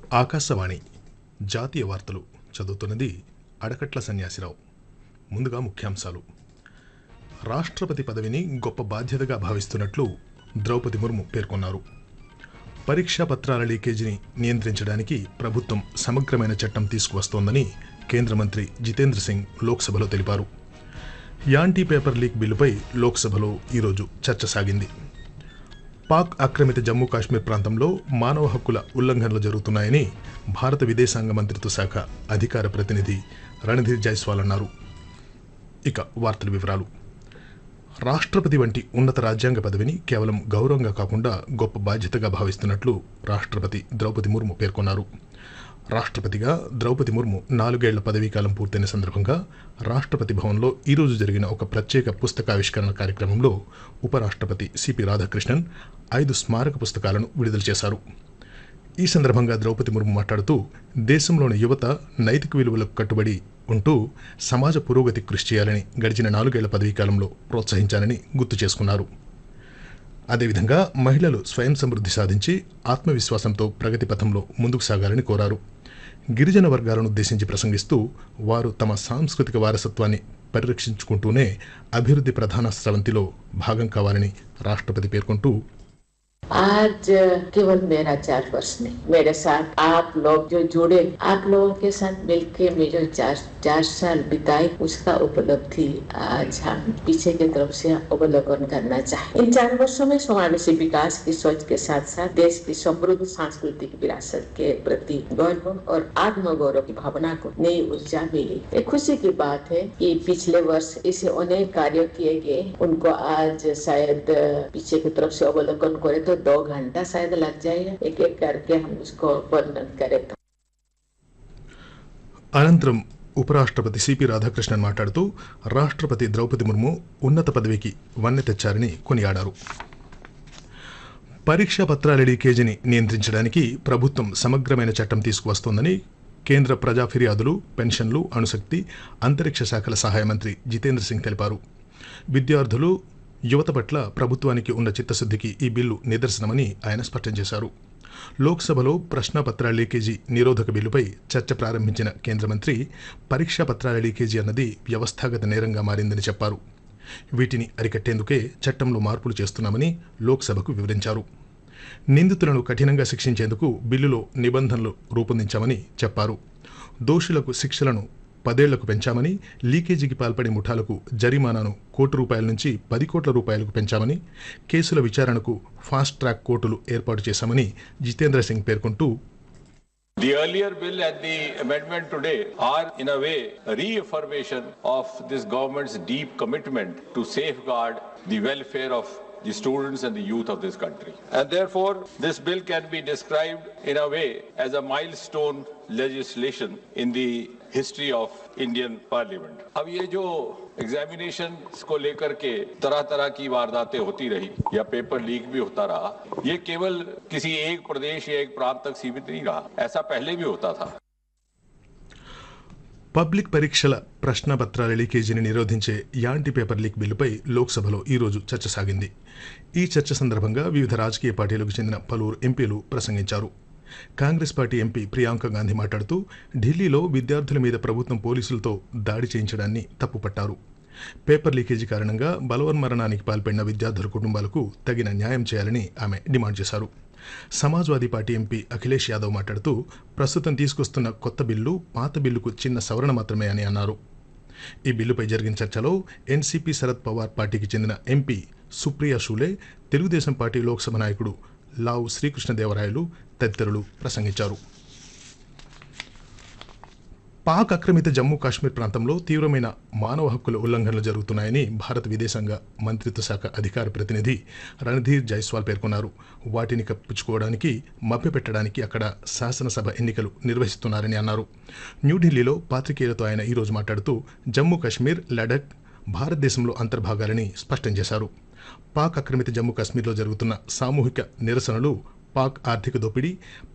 ఆకాశవాణి జాతీయ వార్తలు చదువుతున్నది అడకట్ల సన్యాసిరావు ముందుగా ముఖ్యాంశాలు రాష్ట్రపతి పదవిని గొప్ప బాధ్యతగా భావిస్తున్నట్లు ద్రౌపది ముర్ము పేర్కొన్నారు పరీక్షా పత్రాల లీకేజీని నియంత్రించడానికి ప్రభుత్వం సమగ్రమైన చట్టం తీసుకువస్తోందని కేంద్ర మంత్రి జితేంద్ర సింగ్ లోక్సభలో తెలిపారు యాంటీ పేపర్ లీక్ బిల్లుపై లోక్సభలో ఈరోజు చర్చ సాగింది పాక్ ఆక్రమిత జమ్మూ కాశ్మీర్ ప్రాంతంలో మానవ హక్కుల ఉల్లంఘనలు జరుగుతున్నాయని భారత విదేశాంగ మంత్రిత్వ శాఖ అధికార ప్రతినిధి రణధీర్ జైస్వాల్ అన్నారు ఇక వార్తల వివరాలు రాష్ట్రపతి వంటి ఉన్నత రాజ్యాంగ పదవిని కేవలం గౌరవంగా కాకుండా గొప్ప బాధ్యతగా భావిస్తున్నట్లు రాష్ట్రపతి ద్రౌపది ముర్ము పేర్కొన్నారు రాష్ట్రపతిగా ద్రౌపది ముర్ము నాలుగేళ్ల పదవీకాలం పూర్తయిన సందర్భంగా రాష్ట్రపతి భవన్లో ఈరోజు జరిగిన ఒక ప్రత్యేక పుస్తకావిష్కరణ కార్యక్రమంలో ఉపరాష్ట్రపతి సిపి రాధాకృష్ణన్ ఐదు స్మారక పుస్తకాలను విడుదల చేశారు ఈ సందర్భంగా ద్రౌపది ముర్ము మాట్లాడుతూ దేశంలోని యువత నైతిక విలువలకు కట్టుబడి ఉంటూ సమాజ పురోగతి కృషి చేయాలని గడిచిన నాలుగేళ్ల పదవీకాలంలో ప్రోత్సహించాలని గుర్తు చేసుకున్నారు అదేవిధంగా మహిళలు స్వయం సమృద్ధి సాధించి ఆత్మవిశ్వాసంతో ప్రగతి పథంలో ముందుకు సాగాలని కోరారు గిరిజన వర్గాలను ఉద్దేశించి ప్రసంగిస్తూ వారు తమ సాంస్కృతిక వారసత్వాన్ని పరిరక్షించుకుంటూనే అభివృద్ధి ప్రధాన స్రవంతిలో భాగం కావాలని రాష్ట్రపతి పేర్కొంటూ आज केवल मेरा चार वर्ष नहीं मेरे साथ आप लोग जो जुड़े आप लोगों के साथ मिलके मैं जो चार चार साल बिताई उसका उपलब्धि आज हम पीछे की तरफ से अवलोकन करना चाहे इन चार वर्षों में समावेशी विकास की सोच के साथ साथ देश की समृद्ध सांस्कृतिक विरासत के प्रति गौरव और आत्मगौरव की भावना को नई ऊर्जा मिली एक खुशी की बात है कि पिछले वर्ष ऐसे अनेक कार्य किए गए उनको आज शायद पीछे की तरफ से अवलोकन करें तो दो घंटा शायद लग जाएगा एक एक करके हम उसको वर्णन करें तो అనంతరం ఉపరాష్ట్రపతి సిపి రాధాకృష్ణన్ మాట్లాడుతూ రాష్ట్రపతి ద్రౌపది ముర్ము ఉన్నత పదవికి వన్నె తెచ్చారని కొనియాడారు పరీక్షా పత్రాల లీకేజీని నియంత్రించడానికి ప్రభుత్వం సమగ్రమైన చట్టం తీసుకువస్తోందని కేంద్ర ప్రజా ఫిర్యాదులు పెన్షన్లు అణుశక్తి అంతరిక్ష శాఖల సహాయ మంత్రి జితేంద్ర సింగ్ తెలిపారు విద్యార్థులు యువత పట్ల ప్రభుత్వానికి ఉన్న చిత్తశుద్ధికి ఈ బిల్లు నిదర్శనమని ఆయన స్పష్టం చేశారు లోక్సభలో ప్రశ్నాపత్రాల లీకేజీ నిరోధక బిల్లుపై చర్చ ప్రారంభించిన కేంద్ర మంత్రి పరీక్షా పత్రాల లీకేజీ అన్నది వ్యవస్థాగత నేరంగా మారిందని చెప్పారు వీటిని అరికట్టేందుకే చట్టంలో మార్పులు చేస్తున్నామని లోక్సభకు వివరించారు నిందితులను కఠినంగా శిక్షించేందుకు బిల్లులో నిబంధనలు రూపొందించామని చెప్పారు దోషులకు శిక్షలను పదేళ్లకు పెంచామని లీకేజీకి పాల్పడే ముఠాలకు జరిమానాను కోటి రూపాయల నుంచి పది కోట్ల రూపాయలకు పెంచామని కేసుల విచారణకు ఫాస్ట్ ట్రాక్ కోర్టులు ఏర్పాటు చేశామని జితేంద్ర సింగ్ పేర్కొంటూ The earlier bill and the amendment today are, in a way, a reaffirmation of this government's deep commitment to safeguard the welfare of the students and the youth of this country. And therefore, this bill can be described in a way as a milestone legislation in the history of Indian Parliament. अब ये जो examination को लेकर के तरह तरह की वारदातें होती रही या पेपर लीक भी होता रहा ये केवल किसी एक प्रदेश या एक प्रांत तक सीमित नहीं रहा ऐसा पहले भी होता था పబ్లిక్ పరీక్షల ప్రశ్నపత్రాల లీకేజీని నిరోధించే యాంటీ పేపర్ లీక్ బిల్లుపై లోక్సభలో ఈరోజు చర్చ సాగింది ఈ చర్చ సందర్భంగా వివిధ రాజకీయ పార్టీలకు చెందిన పలువురు ఎంపీలు ప్రసంగించారు కాంగ్రెస్ పార్టీ ఎంపీ ప్రియాంక గాంధీ మాట్లాడుతూ ఢిల్లీలో విద్యార్థుల మీద ప్రభుత్వం పోలీసులతో దాడి చేయించడాన్ని తప్పుపట్టారు పేపర్ లీకేజీ కారణంగా బలవన్మరణానికి పాల్పడిన విద్యార్థుల కుటుంబాలకు తగిన న్యాయం చేయాలని ఆమె డిమాండ్ చేశారు సమాజ్వాదీ పార్టీ ఎంపీ అఖిలేష్ యాదవ్ మాట్లాడుతూ ప్రస్తుతం తీసుకొస్తున్న కొత్త బిల్లు పాత బిల్లుకు చిన్న సవరణ మాత్రమే అని అన్నారు ఈ బిల్లుపై జరిగిన చర్చలో ఎన్సీపీ శరద్ పవార్ పార్టీకి చెందిన ఎంపీ సుప్రియా షూలే తెలుగుదేశం పార్టీ లోక్సభ నాయకుడు లావు శ్రీకృష్ణదేవరాయలు తదితరులు ప్రసంగించారు పాక్ ఆక్రమిత జమ్మూ కాశ్మీర్ ప్రాంతంలో తీవ్రమైన మానవ హక్కుల ఉల్లంఘనలు జరుగుతున్నాయని భారత విదేశాంగ మంత్రిత్వ శాఖ అధికార ప్రతినిధి రణధీర్ జైస్వాల్ పేర్కొన్నారు వాటిని కప్పించుకోవడానికి మభ్యపెట్టడానికి అక్కడ శాసనసభ ఎన్నికలు నిర్వహిస్తున్నారని అన్నారు న్యూఢిల్లీలో పాత్రికేయులతో ఆయన ఈరోజు మాట్లాడుతూ జమ్మూ కాశ్మీర్ లడక్ భారతదేశంలో అంతర్భాగాలని స్పష్టం చేశారు పాక్ ఆక్రమిత జమ్మూ కాశ్మీర్లో జరుగుతున్న సామూహిక నిరసనలు పాక్ ఆర్థిక దోపిడీ